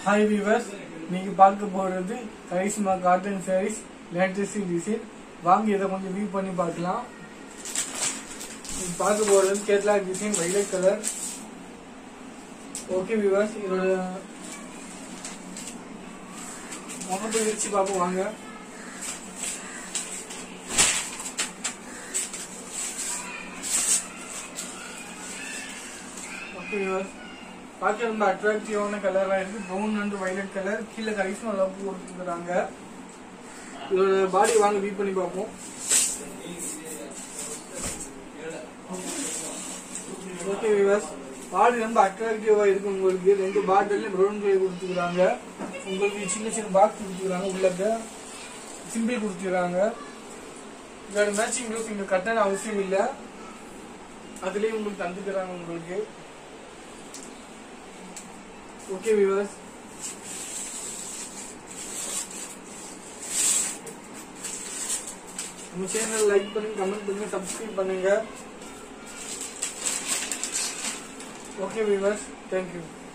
hi viewers நீங்க பார்க்க போறது Karishma cotton saris latest design வாங்க இதை கொஞ்சம் வியூ பண்ணி பார்க்கலாம் நீங்க பார்க்க போறது Kerala design violet colour okay viewers இதோட முகத்தை விரிச்சு பார்ப்போம் வாங்க ஓகே வியூவர்ஸ் பார்க்க ரொம்ப அட்ராக்டிவான கலராக இருக்கு ப்ரௌன் அண்ட் வைலட் கலர் கீழே கரிஷ்மா லவ் கொடுத்துருக்காங்க இதோட பாடி வாங்க வியூ பண்ணி பார்ப்போம் ஓகே வியூவர்ஸ் பாடி ரொம்ப அட்ராக்டிவா இருக்கு உங்களுக்கு ரெண்டு பாட்டில் ப்ரௌன் கலர் கொடுத்துருக்காங்க உங்களுக்கு சின்ன சின்ன பாக்ஸ் கொடுத்துருக்காங்க உள்ளக்க சிம்பிள் கொடுத்துருக்காங்க இதோட மேட்சிங் ப்ளவுஸ் இங்க கட்டண அவசியம் இல்லை அதுலயே உங்களுக்கு தந்துக்கிறாங்க உங்களுக்கு ஓகே வியூவர்ஸ் நம்ம சேனல் லைக் பண்ணுங்க கமெண்ட் பண்ணுங்க சப்ஸ்கிரைப் பண்ணுங்க ஓகே வியூவர்ஸ் தேங்க்யூ